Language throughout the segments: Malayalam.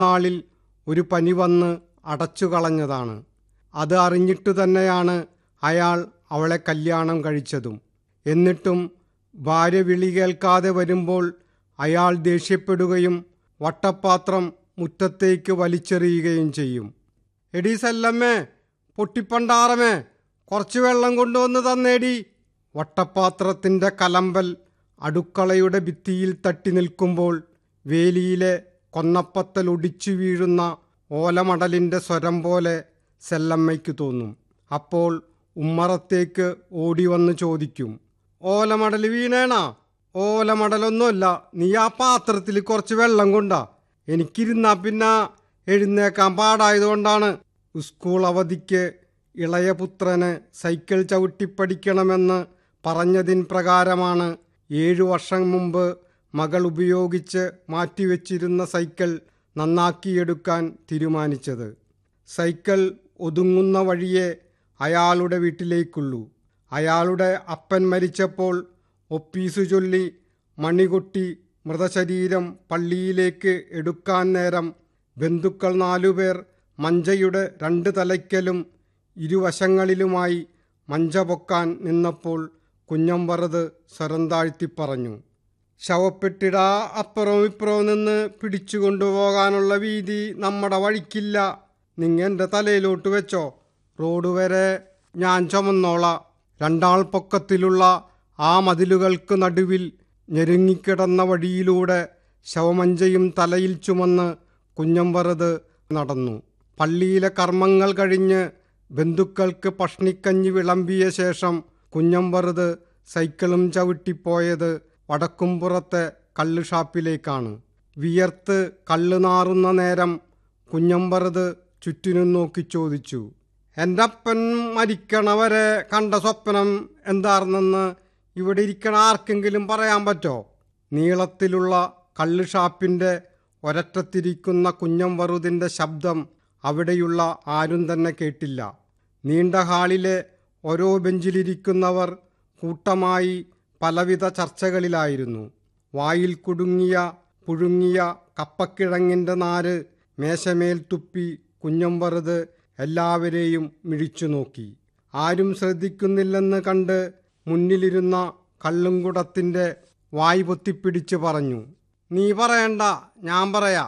നാളിൽ ഒരു പനി വന്ന് അടച്ചു കളഞ്ഞതാണ് അത് അറിഞ്ഞിട്ടു തന്നെയാണ് അയാൾ അവളെ കല്യാണം കഴിച്ചതും എന്നിട്ടും ഭാര്യ വിളി കേൾക്കാതെ വരുമ്പോൾ അയാൾ ദേഷ്യപ്പെടുകയും വട്ടപ്പാത്രം മുറ്റത്തേക്ക് വലിച്ചെറിയുകയും ചെയ്യും എടീ സല്ലമ്മേ പൊട്ടിപ്പണ്ടാറമേ കുറച്ച് വെള്ളം കൊണ്ടുവന്ന് തന്നേടി വട്ടപ്പാത്രത്തിൻ്റെ കലമ്പൽ അടുക്കളയുടെ ഭിത്തിയിൽ തട്ടി നിൽക്കുമ്പോൾ വേലിയിലെ കൊന്നപ്പത്തൽ ഒടിച്ചു വീഴുന്ന ഓലമടലിൻ്റെ സ്വരം പോലെ സെല്ലമ്മയ്ക്ക് തോന്നും അപ്പോൾ ഉമ്മറത്തേക്ക് ഓടി വന്ന് ചോദിക്കും ഓലമടൽ വീണേണാ ഓലമടലൊന്നുമല്ല നീ ആ പാത്രത്തിൽ കുറച്ച് വെള്ളം കൊണ്ടാ എനിക്കിരുന്നാ പിന്നെ എഴുന്നേക്കാൻ പാടായതുകൊണ്ടാണ് സ്കൂൾ അവധിക്ക് ഇളയ പുത്രന് സൈക്കിൾ ചവിട്ടിപ്പടിക്കണമെന്ന് പറഞ്ഞതിൻ പ്രകാരമാണ് ഏഴു വർഷം മുമ്പ് മകൾ ഉപയോഗിച്ച് മാറ്റിവെച്ചിരുന്ന സൈക്കിൾ നന്നാക്കിയെടുക്കാൻ തീരുമാനിച്ചത് സൈക്കിൾ ഒതുങ്ങുന്ന വഴിയെ അയാളുടെ വീട്ടിലേക്കുള്ളൂ അയാളുടെ അപ്പൻ മരിച്ചപ്പോൾ ഒപ്പീസ് ചൊല്ലി മണികൊട്ടി മൃതശരീരം പള്ളിയിലേക്ക് എടുക്കാൻ നേരം ബന്ധുക്കൾ നാലുപേർ മഞ്ചയുടെ രണ്ട് തലയ്ക്കലും ഇരുവശങ്ങളിലുമായി മഞ്ച പൊക്കാൻ നിന്നപ്പോൾ കുഞ്ഞമ്പറത് സ്വരം താഴ്ത്തി പറഞ്ഞു ശവപ്പെട്ടിടാ അപ്പുറവും ഇപ്പുറവും നിന്ന് പിടിച്ചു കൊണ്ടുപോകാനുള്ള വീതി നമ്മുടെ വഴിക്കില്ല നിങ്ങ എൻ്റെ തലയിലോട്ട് വെച്ചോ റോഡ് വരെ ഞാൻ ചുമന്നോളാം രണ്ടാൾ പൊക്കത്തിലുള്ള ആ മതിലുകൾക്ക് നടുവിൽ ഞെരുങ്ങിക്കിടന്ന വഴിയിലൂടെ ശവമഞ്ചയും തലയിൽ ചുമന്ന് കുഞ്ഞമ്പറത് നടന്നു പള്ളിയിലെ കർമ്മങ്ങൾ കഴിഞ്ഞ് ബന്ധുക്കൾക്ക് പഷ്ണിക്കഞ്ഞി വിളമ്പിയ ശേഷം കുഞ്ഞമ്പറുത് സൈക്കിളും ചവിട്ടിപ്പോയത് വടക്കുംപുറത്തെ കള്ള് ഷാപ്പിലേക്കാണ് വിയർത്ത് കള്ള് നാറുന്ന നേരം കുഞ്ഞമ്പറുത് ചുറ്റിനും നോക്കി ചോദിച്ചു എൻ്റെ അപ്പൻ മരിക്കണവരെ കണ്ട സ്വപ്നം എന്താർന്നെന്ന് ഇവിടെ ഇരിക്കണ ആർക്കെങ്കിലും പറയാൻ പറ്റോ നീളത്തിലുള്ള കള്ള് ഷാപ്പിൻ്റെ ഒരറ്റത്തിരിക്കുന്ന കുഞ്ഞംവറുതിൻ്റെ ശബ്ദം അവിടെയുള്ള ആരും തന്നെ കേട്ടില്ല നീണ്ട ഹാളിലെ ഓരോ ബെഞ്ചിലിരിക്കുന്നവർ കൂട്ടമായി പലവിധ ചർച്ചകളിലായിരുന്നു വായിൽ കുടുങ്ങിയ പുഴുങ്ങിയ കപ്പക്കിഴങ്ങിൻ്റെ നാര് മേശമേൽ തുപ്പി കുഞ്ഞമ്പറുത് എല്ലാവരെയും മിഴിച്ചു നോക്കി ആരും ശ്രദ്ധിക്കുന്നില്ലെന്ന് കണ്ട് മുന്നിലിരുന്ന കള്ളുംകുടത്തിൻ്റെ വായ് പൊത്തിപ്പിടിച്ച് പറഞ്ഞു നീ പറയണ്ട ഞാൻ പറയാ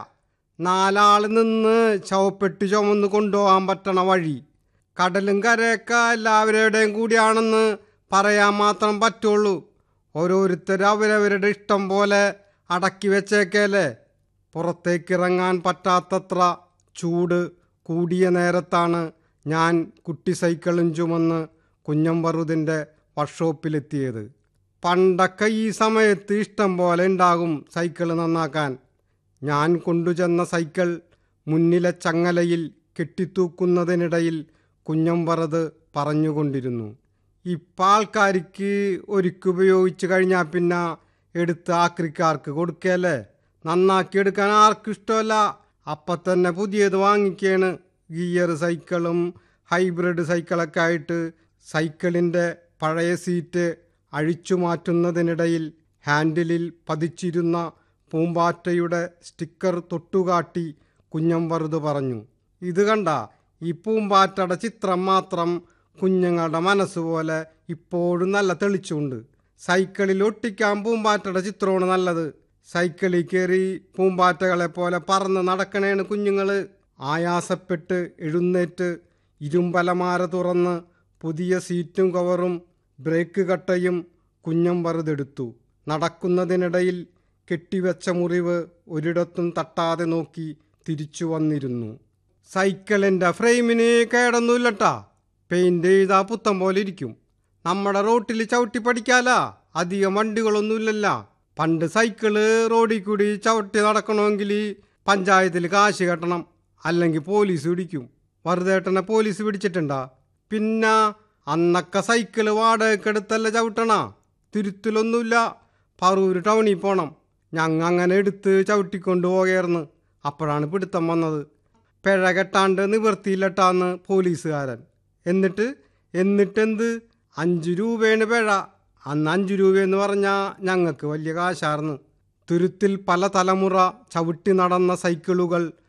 നാലാള് നിന്ന് ചവപ്പെട്ടി ചുമന്ന് കൊണ്ടുപോകാൻ പറ്റണ വഴി കടലും കരയൊക്കെ എല്ലാവരുടെയും കൂടിയാണെന്ന് പറയാൻ മാത്രം പറ്റുള്ളൂ ഓരോരുത്തർ അവരവരുടെ ഇഷ്ടം പോലെ അടക്കി വെച്ചേക്കല്ലേ പുറത്തേക്കിറങ്ങാൻ പറ്റാത്തത്ര ചൂട് കൂടിയ നേരത്താണ് ഞാൻ കുട്ടി സൈക്കിളും ചുമന്ന് കുഞ്ഞമ്പറുതിൻ്റെ വർക്ക്ഷോപ്പിലെത്തിയത് പണ്ടൊക്കെ ഈ സമയത്ത് ഇഷ്ടം പോലെ ഉണ്ടാകും സൈക്കിൾ നന്നാക്കാൻ ഞാൻ കൊണ്ടുചെന്ന സൈക്കിൾ മുന്നിലെ ചങ്ങലയിൽ കെട്ടിത്തൂക്കുന്നതിനിടയിൽ കുഞ്ഞമ്പറത് പറഞ്ഞുകൊണ്ടിരുന്നു ഇപ്പം ആൾക്കാർക്ക് ഒരുക്കുപയോഗിച്ച് കഴിഞ്ഞാൽ പിന്നെ എടുത്ത് ആക്രിക്കാർക്ക് കൊടുക്കല്ലേ നന്നാക്കി എടുക്കാൻ ആർക്കും ഇഷ്ടമല്ല അപ്പം തന്നെ പുതിയത് വാങ്ങിക്കാണ് ഗിയർ സൈക്കിളും ഹൈബ്രിഡ് സൈക്കിളൊക്കെ ആയിട്ട് സൈക്കിളിൻ്റെ പഴയ സീറ്റ് അഴിച്ചു മാറ്റുന്നതിനിടയിൽ ഹാൻഡിലിൽ പതിച്ചിരുന്ന പൂമ്പാറ്റയുടെ സ്റ്റിക്കർ തൊട്ടുകാട്ടി കുഞ്ഞമ്പറുത് പറഞ്ഞു ഇത് കണ്ട ഈ പൂമ്പാറ്റയുടെ ചിത്രം മാത്രം കുഞ്ഞുങ്ങളുടെ മനസ്സുപോലെ ഇപ്പോഴും നല്ല തെളിച്ചുണ്ട് സൈക്കിളിൽ ഒട്ടിക്കാൻ പൂമ്പാറ്റയുടെ ചിത്രമാണ് നല്ലത് സൈക്കിളിൽ കയറി പൂമ്പാറ്റകളെ പോലെ പറന്ന് നടക്കണേണ് കുഞ്ഞുങ്ങൾ ആയാസപ്പെട്ട് എഴുന്നേറ്റ് ഇരുമ്പലമാര തുറന്ന് പുതിയ സീറ്റും കവറും ബ്രേക്ക് കട്ടയും കുഞ്ഞം വറുതെടുത്തു നടക്കുന്നതിനിടയിൽ കെട്ടിവെച്ച മുറിവ് ഒരിടത്തും തട്ടാതെ നോക്കി തിരിച്ചു വന്നിരുന്നു സൈക്കിളിൻ്റെ ഫ്രെയിമിന് കേടൊന്നുമില്ലട്ടാ പെയിൻ്റ് ചെയ്താൽ പുത്തം പോലെ ഇരിക്കും നമ്മുടെ റോട്ടിൽ ചവിട്ടി പഠിക്കാലാ അധികം വണ്ടികളൊന്നുമില്ലല്ല പണ്ട് സൈക്കിള് റോഡിൽ കൂടി ചവിട്ടി നടക്കണമെങ്കിൽ പഞ്ചായത്തിൽ കാശ് കെട്ടണം അല്ലെങ്കിൽ പോലീസ് പിടിക്കും വെറുതേട്ടനെ പോലീസ് പിടിച്ചിട്ടുണ്ടാ പിന്നെ അന്നൊക്കെ സൈക്കിള് വാടകയ്ക്കെടുത്തല്ല ചവിട്ടണ തിരുത്തലൊന്നുമില്ല പറൂര് ടൗണിൽ പോണം ഞങ്ങ അങ്ങനെ എടുത്ത് ചവിട്ടിക്കൊണ്ട് പോകയായിരുന്നു അപ്പോഴാണ് പിടുത്തം വന്നത് പിഴ കെട്ടാണ്ട് നിവർത്തിയില്ലട്ടാന്ന് പോലീസുകാരൻ എന്നിട്ട് എന്നിട്ടെന്ത് അഞ്ച് രൂപയാണ് പിഴ അന്ന് അഞ്ച് രൂപയെന്ന് പറഞ്ഞാൽ ഞങ്ങൾക്ക് വലിയ കാശാർന്ന് തുരുത്തിൽ പല തലമുറ ചവിട്ടി നടന്ന സൈക്കിളുകൾ